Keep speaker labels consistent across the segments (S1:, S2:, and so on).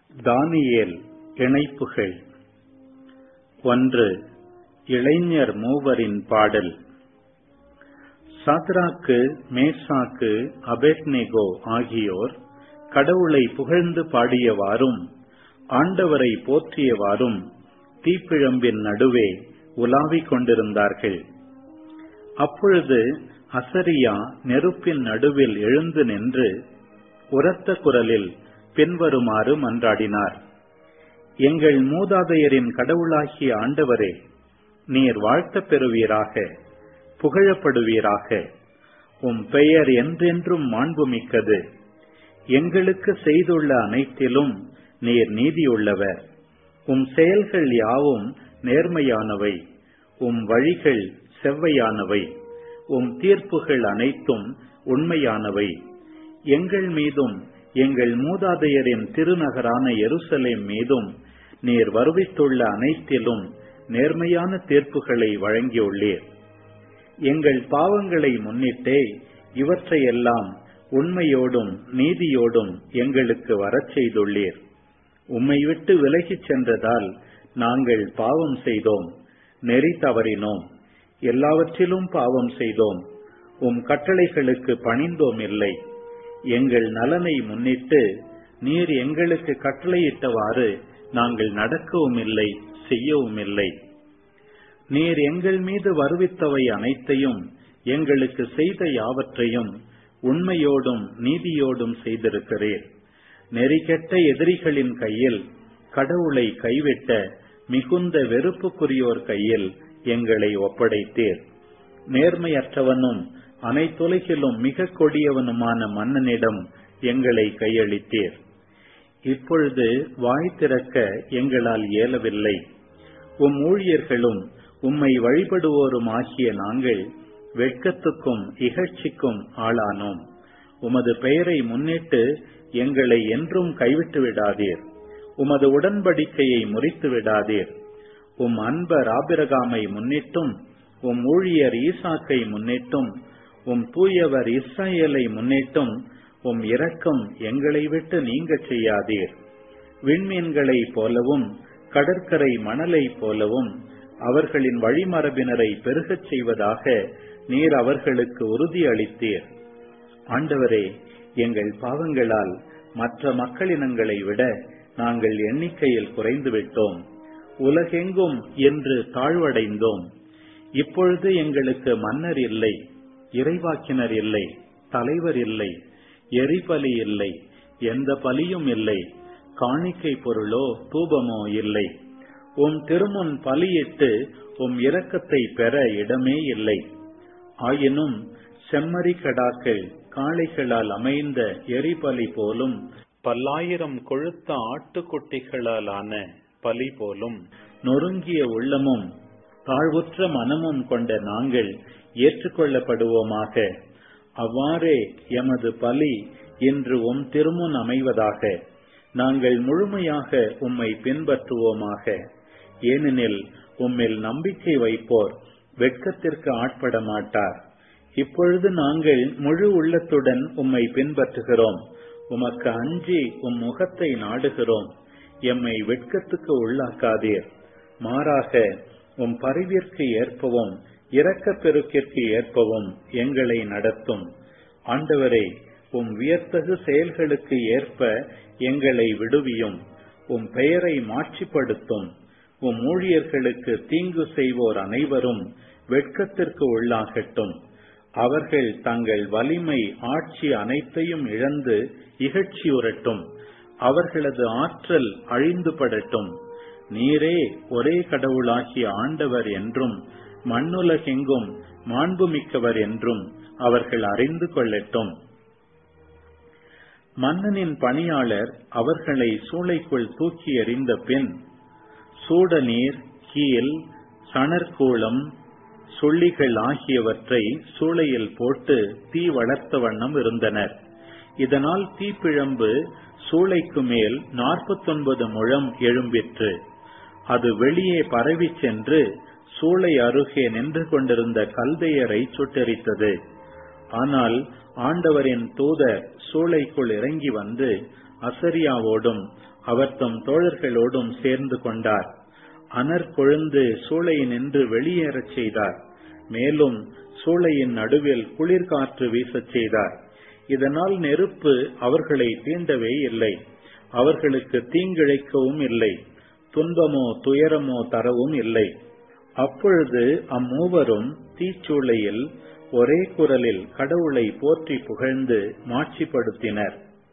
S1: தானியேல் இணைப்புகள் ஒன்று இளைஞர் மூவரின் பாடல் சாத்ராக்கு மேசாக்கு அபெத்நேகோ ஆகியோர் கடவுளை புகழ்ந்து பாடியவாறும் ஆண்டவரை போற்றியவாறும் தீப்பிழம்பின் நடுவே உலாவிக் கொண்டிருந்தார்கள் அப்பொழுது அசரியா நெருப்பின் நடுவில் எழுந்து நின்று உரத்த குரலில் பின்வருமாறு மன்றாடினார் எங்கள் மூதாதையரின் கடவுளாகிய ஆண்டவரே நீர் வாழ்த்தப் பெறுவீராக புகழப்படுவீராக உம் பெயர் என்றென்றும் மாண்புமிக்கது எங்களுக்கு செய்துள்ள அனைத்திலும் நீர் நீதியுள்ளவர் உம் செயல்கள் யாவும் நேர்மையானவை உம் வழிகள் செவ்வையானவை உம் தீர்ப்புகள் அனைத்தும் உண்மையானவை எங்கள் மீதும் எங்கள் மூதாதையரின் திருநகரான எருசலேம் மீதும் நீர் வருவித்துள்ள அனைத்திலும் நேர்மையான தீர்ப்புகளை வழங்கியுள்ளீர் எங்கள் பாவங்களை முன்னிட்டே இவற்றையெல்லாம் உண்மையோடும் நீதியோடும் எங்களுக்கு வரச் செய்துள்ளீர் உம்மை விட்டு விலகிச் சென்றதால் நாங்கள் பாவம் செய்தோம் நெறி தவறினோம் எல்லாவற்றிலும் பாவம் செய்தோம் உம் கட்டளைகளுக்கு பணிந்தோம் இல்லை எங்கள் நலனை முன்னிட்டு நீர் எங்களுக்கு கட்டளையிட்டவாறு நாங்கள் நடக்கவும் இல்லை செய்யவும் இல்லை நீர் எங்கள் மீது வருவித்தவை அனைத்தையும் எங்களுக்கு செய்த யாவற்றையும் உண்மையோடும் நீதியோடும் செய்திருக்கிறீர் நெறிகெட்ட எதிரிகளின் கையில் கடவுளை கைவிட்ட மிகுந்த வெறுப்புக்குரியோர் கையில் எங்களை ஒப்படைத்தீர் நேர்மையற்றவனும் அனைத்துலகிலும் மிக கொடியவனுமான மன்னனிடம் எங்களை கையளித்தீர் இப்பொழுது வாய் திறக்க எங்களால் இயலவில்லை உம் ஊழியர்களும் உம்மை வழிபடுவோரும் ஆகிய நாங்கள் வெட்கத்துக்கும் இகழ்ச்சிக்கும் ஆளானோம் உமது பெயரை முன்னிட்டு எங்களை என்றும் கைவிட்டு விடாதீர் உமது உடன்படிக்கையை முறித்து விடாதீர் உம் அன்பர் ஆபிரகாமை முன்னிட்டும் உம் ஊழியர் ஈசாக்கை முன்னிட்டும் உம் தூயவர் இஸ்ரேலை முன்னிட்டும் உம் இரக்கம் எங்களை விட்டு நீங்க செய்யாதீர் விண்மீன்களைப் போலவும் கடற்கரை மணலைப் போலவும் அவர்களின் வழிமரபினரை பெருகச் செய்வதாக நீர் அவர்களுக்கு உறுதி அளித்தீர் ஆண்டவரே எங்கள் பாவங்களால் மற்ற மக்களினங்களை விட நாங்கள் எண்ணிக்கையில் குறைந்து விட்டோம் உலகெங்கும் என்று தாழ்வடைந்தோம் இப்பொழுது எங்களுக்கு மன்னர் இல்லை இறைவாக்கினர் இல்லை தலைவர் இல்லை எரிபலி இல்லை எந்த பலியும் இல்லை காணிக்கை பொருளோ தூபமோ இல்லை உம் திருமுன் பலியிட்டு உம் இரக்கத்தை பெற இடமே இல்லை ஆயினும் செம்மறி கடாக்கள் காளைகளால் அமைந்த எரிபலி போலும் பல்லாயிரம் கொழுத்த ஆட்டுக்குட்டிகளால் ஆன பலி போலும் நொறுங்கிய உள்ளமும் தாழ்வுற்ற மனமும் கொண்ட நாங்கள் ஏற்றுக்கொள்ளப்படுவோமாக அவ்வாறே எமது பலி இன்று உம் திருமுன் அமைவதாக நாங்கள் முழுமையாக உம்மை பின்பற்றுவோமாக ஏனெனில் உம்மில் நம்பிக்கை வைப்போர் வெட்கத்திற்கு ஆட்பட மாட்டார் இப்பொழுது நாங்கள் முழு உள்ளத்துடன் உம்மை பின்பற்றுகிறோம் உமக்கு அஞ்சி உம் முகத்தை நாடுகிறோம் எம்மை வெட்கத்துக்கு உள்ளாக்காதீர் மாறாக உம் பரிவிற்கு ஏற்பவும் இரக்கப் பெருக்கிற்கு ஏற்பவும் எங்களை நடத்தும் ஆண்டவரே உம் வியத்தகு செயல்களுக்கு ஏற்ப எங்களை விடுவியும் உம் பெயரை மாட்சிப்படுத்தும் உம் ஊழியர்களுக்கு தீங்கு செய்வோர் அனைவரும் வெட்கத்திற்கு உள்ளாகட்டும் அவர்கள் தங்கள் வலிமை ஆட்சி அனைத்தையும் இழந்து இகழ்ச்சியுறட்டும் அவர்களது ஆற்றல் அழிந்து படட்டும் நீரே ஒரே கடவுளாகிய ஆண்டவர் என்றும் மண்ணுலகெங்கும் மாண்புமிக்கவர் என்றும் அவர்கள் அறிந்து கொள்ளட்டும் மன்னனின் பணியாளர் அவர்களை சூளைக்குள் தூக்கி எறிந்த பின் சூடநீர் கீல் சணற்கூளம் சுள்ளிகள் ஆகியவற்றை சூளையில் போட்டு தீ வளர்த்த வண்ணம் இருந்தனர் இதனால் தீப்பிழம்பு சூளைக்கு மேல் நாற்பத்தொன்பது முழம் எழும்பிற்று அது வெளியே பரவி சென்று சூளை அருகே நின்று கொண்டிருந்த கல்தையரை சுட்டெரித்தது ஆனால் ஆண்டவரின் தூதர் சூளைக்குள் இறங்கி வந்து அசரியாவோடும் அவர் தம் தோழர்களோடும் சேர்ந்து கொண்டார் அனற் கொழுந்து சூளை நின்று வெளியேறச் செய்தார் மேலும் சூளையின் நடுவில் குளிர்காற்று வீசச் செய்தார் இதனால் நெருப்பு அவர்களை தீண்டவே இல்லை அவர்களுக்கு தீங்கிழைக்கவும் இல்லை துன்பமோ துயரமோ தரவும் இல்லை அப்பொழுது அம்மூவரும் தீச்சூளையில் ஒரே குரலில் கடவுளை போற்றி புகழ்ந்து மாட்சிப்படுத்தினர்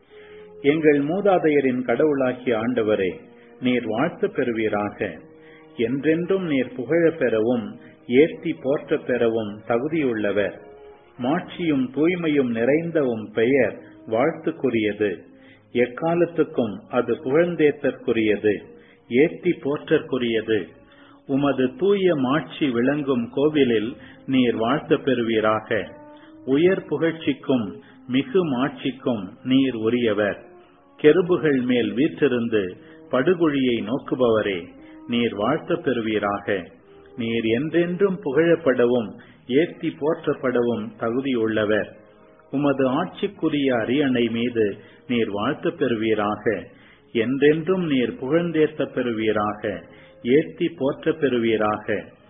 S1: எங்கள் மூதாதையரின் கடவுளாகிய ஆண்டவரே நீர் வாழ்த்து பெறுவீராக என்றென்றும் நீர் புகழப் பெறவும் ஏற்றி போற்றப் பெறவும் தகுதியுள்ளவர் மாட்சியும் தூய்மையும் நிறைந்த உம் பெயர் வாழ்த்துக்குரியது எக்காலத்துக்கும் அது புகழ்ந்தேத்தற்குரியது ஏற்றி போற்றற்குரியது உமது தூய மாட்சி விளங்கும் கோவிலில் நீர் வாழ்த்து பெறுவீராக உயர் புகழ்ச்சிக்கும் மிகு மாட்சிக்கும் நீர் உரியவர் கெருபுகள் மேல் வீற்றிருந்து படுகுழியை நோக்குபவரே நீர் வாழ்த்து பெறுவீராக நீர் என்றென்றும் புகழப்படவும் ஏத்தி போற்றப்படவும் தகுதியுள்ளவர் உமது ஆட்சிக்குரிய அரியணை மீது நீர் வாழ்த்து பெறுவீராக என்றென்றும் நீர் புகழ்ந்தேத்த பெறுவீராக ஏத்தி போற்ற பெறுவீராக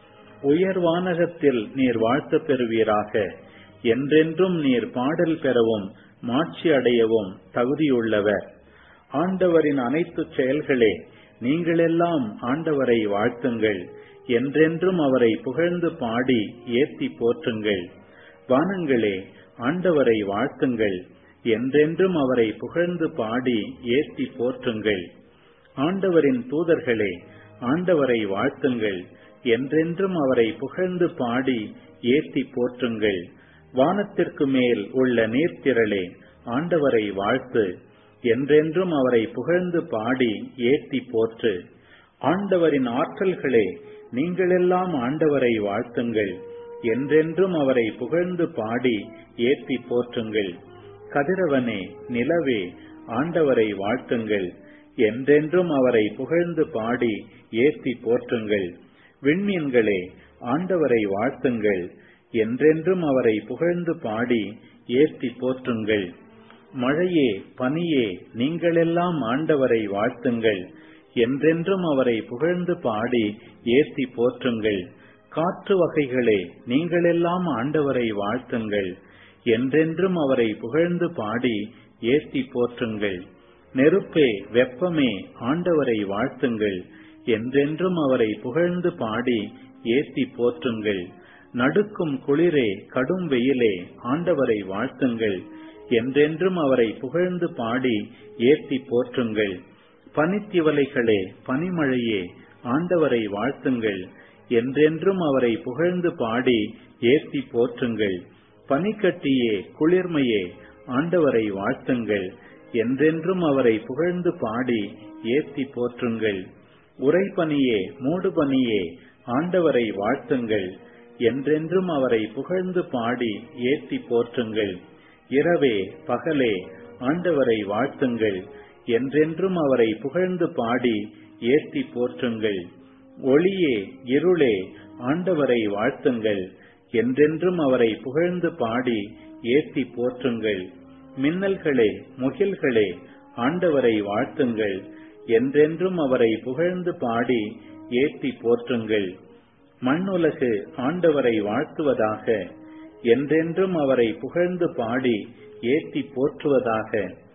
S1: உயர் வானகத்தில் நீர் வாழ்த்து பெறுவீராக என்றென்றும் நீர் பாடல் பெறவும் மாட்சி அடையவும் தகுதியுள்ளவர் ஆண்டவரின் அனைத்து செயல்களே நீங்களெல்லாம் ஆண்டவரை வாழ்த்துங்கள் என்றென்றும் அவரை புகழ்ந்து பாடி ஏத்தி போற்றுங்கள் வானங்களே ஆண்டவரை வாழ்த்துங்கள் என்றென்றும் அவரை புகழ்ந்து பாடி ஏத்தி போற்றுங்கள் ஆண்டவரின் தூதர்களே ஆண்டவரை வாழ்த்துங்கள் என்றென்றும் அவரை புகழ்ந்து பாடி ஏத்தி போற்றுங்கள் வானத்திற்கு மேல் உள்ள நீர்த்திரளே ஆண்டவரை வாழ்த்து என்றென்றும் அவரை புகழ்ந்து பாடி ஏத்தி போற்று ஆண்டவரின் ஆற்றல்களே நீங்களெல்லாம் ஆண்டவரை வாழ்த்துங்கள் என்றென்றும் அவரை புகழ்ந்து பாடி ஏத்தி போற்றுங்கள் கதிரவனே நிலவே ஆண்டவரை வாழ்த்துங்கள் என்றென்றும் அவரை புகழ்ந்து பாடி ஏத்தி போற்றுங்கள் விண்மீன்களே ஆண்டவரை வாழ்த்துங்கள் என்றென்றும் அவரை புகழ்ந்து பாடி ஏத்தி போற்றுங்கள் மழையே பனியே நீங்களெல்லாம் ஆண்டவரை வாழ்த்துங்கள் என்றென்றும் அவரை புகழ்ந்து பாடி ஏத்தி போற்றுங்கள் காற்று வகைகளே நீங்களெல்லாம் ஆண்டவரை வாழ்த்துங்கள் என்றென்றும் அவரை புகழ்ந்து பாடி ஏத்தி போற்றுங்கள் நெருப்பே வெப்பமே ஆண்டவரை வாழ்த்துங்கள் என்றென்றும் அவரை புகழ்ந்து பாடி ஏத்தி போற்றுங்கள் நடுக்கும் குளிரே கடும் வெயிலே ஆண்டவரை வாழ்த்துங்கள் என்றென்றும் அவரை புகழ்ந்து பாடி ஏத்தி போற்றுங்கள் பனித்திவலைகளே பனிமழையே ஆண்டவரை வாழ்த்துங்கள் என்றென்றும் அவரை புகழ்ந்து பாடி ஏத்தி போற்றுங்கள் பனிக்கட்டியே குளிர்மையே ஆண்டவரை வாழ்த்துங்கள் என்றென்றும் அவரை புகழ்ந்து பாடி ஏத்தி போற்றுங்கள் உரைபனியே மூடுபனியே ஆண்டவரை வாழ்த்துங்கள் என்றென்றும் அவரை புகழ்ந்து பாடி ஏத்தி போற்றுங்கள் இரவே பகலே ஆண்டவரை வாழ்த்துங்கள் என்றென்றும் அவரை புகழ்ந்து பாடி ஏத்தி போற்றுங்கள் ஒளியே இருளே ஆண்டவரை வாழ்த்துங்கள் என்றென்றும் அவரை புகழ்ந்து பாடி ஏத்தி போற்றுங்கள் மின்னல்களே முகில்களே ஆண்டவரை வாழ்த்துங்கள் என்றென்றும் அவரை புகழ்ந்து பாடி ஏத்தி போற்றுங்கள் மண்ணுலகு ஆண்டவரை வாழ்த்துவதாக என்றென்றும் அவரை புகழ்ந்து பாடி ஏத்தி போற்றுவதாக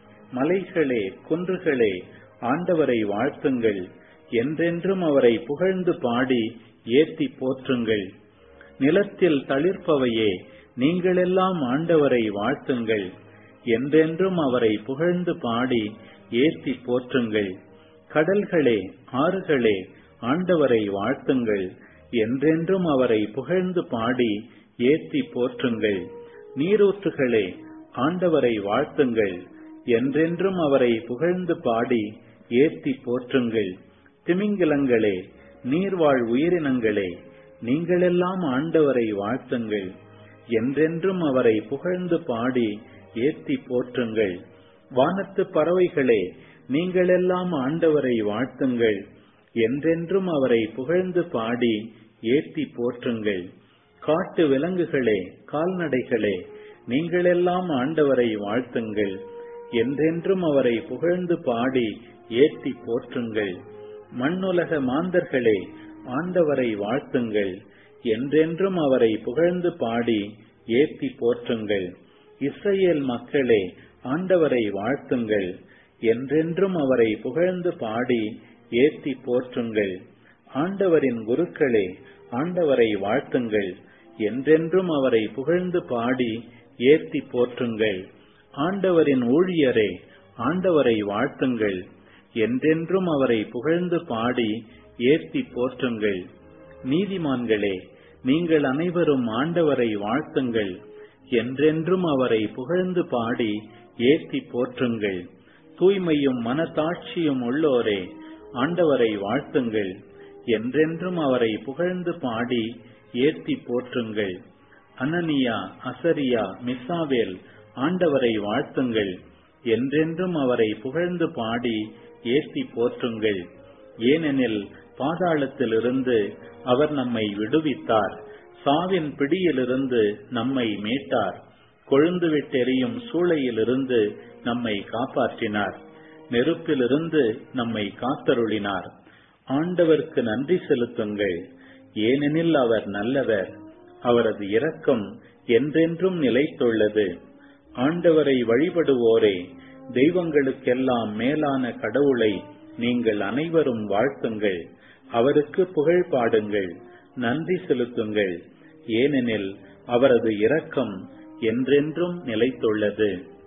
S1: மலைகளே குன்றுகளே ஆண்டவரை வாழ்த்துங்கள் என்றென்றும் அவரை புகழ்ந்து பாடி ஏத்தி போற்றுங்கள் நிலத்தில் தளிர்ப்பவையே நீங்களெல்லாம் ஆண்டவரை வாழ்த்துங்கள் என்றென்றும் அவரை புகழ்ந்து பாடி ஏத்தி போற்றுங்கள் கடல்களே ஆறுகளே ஆண்டவரை வாழ்த்துங்கள் என்றென்றும் அவரை புகழ்ந்து பாடி ஏத்தி போற்றுங்கள் நீரூற்றுகளே ஆண்டவரை வாழ்த்துங்கள் என்றென்றும் அவரை புகழ்ந்து பாடி ஏத்தி போற்றுங்கள் திமிங்கிலங்களே நீர்வாழ் உயிரினங்களே நீங்களெல்லாம் ஆண்டவரை வாழ்த்துங்கள் என்றென்றும் அவரை புகழ்ந்து பாடி ஏத்தி போற்றுங்கள் வானத்து பறவைகளே நீங்களெல்லாம் ஆண்டவரை வாழ்த்துங்கள் என்றென்றும் அவரை புகழ்ந்து பாடி ஏத்தி போற்றுங்கள் காட்டு விலங்குகளே கால்நடைகளே நீங்களெல்லாம் ஆண்டவரை வாழ்த்துங்கள் என்றென்றும் அவரை புகழ்ந்து பாடி ஏத்தி போற்றுங்கள் மண்ணுலக மாந்தர்களே ஆண்டவரை வாழ்த்துங்கள் என்றென்றும் அவரை புகழ்ந்து பாடி ஏத்தி போற்றுங்கள் இஸ்ரேல் மக்களே ஆண்டவரை வாழ்த்துங்கள் என்றென்றும் அவரை புகழ்ந்து பாடி ஏத்தி போற்றுங்கள் ஆண்டவரின் குருக்களே ஆண்டவரை வாழ்த்துங்கள் என்றென்றும் அவரை புகழ்ந்து பாடி ஏத்தி போற்றுங்கள் ஆண்டவரின் ஊழியரே ஆண்டவரை வாழ்த்துங்கள் என்றென்றும் அவரை புகழ்ந்து பாடி ஏத்தி போற்றுங்கள் நீதிமான்களே நீங்கள் அனைவரும் ஆண்டவரை வாழ்த்துங்கள் என்றென்றும் அவரை புகழ்ந்து பாடி ஏத்தி போற்றுங்கள் தூய்மையும் மனத்தாட்சியும் உள்ளோரே ஆண்டவரை வாழ்த்துங்கள் என்றென்றும் அவரை புகழ்ந்து பாடி ஏத்தி போற்றுங்கள் அனனியா அசரியா மிசாவேல் ஆண்டவரை வாழ்த்துங்கள் என்றென்றும் அவரை புகழ்ந்து பாடி ஏத்தி போற்றுங்கள் ஏனெனில் பாதாளத்திலிருந்து அவர் நம்மை விடுவித்தார் சாவின் பிடியிலிருந்து நம்மை மீட்டார் கொழுந்து விட்டெறியும் சூளையிலிருந்து நம்மை காப்பாற்றினார் நெருப்பிலிருந்து நம்மை காத்தருளினார் ஆண்டவருக்கு நன்றி செலுத்துங்கள் ஏனெனில் அவர் நல்லவர் அவரது இரக்கம் என்றென்றும் நிலைத்துள்ளது ஆண்டவரை வழிபடுவோரே தெய்வங்களுக்கெல்லாம் மேலான கடவுளை நீங்கள் அனைவரும் வாழ்த்துங்கள் அவருக்கு புகழ் பாடுங்கள் நன்றி செலுத்துங்கள் ஏனெனில் அவரது இரக்கம் என்றென்றும் நிலைத்துள்ளது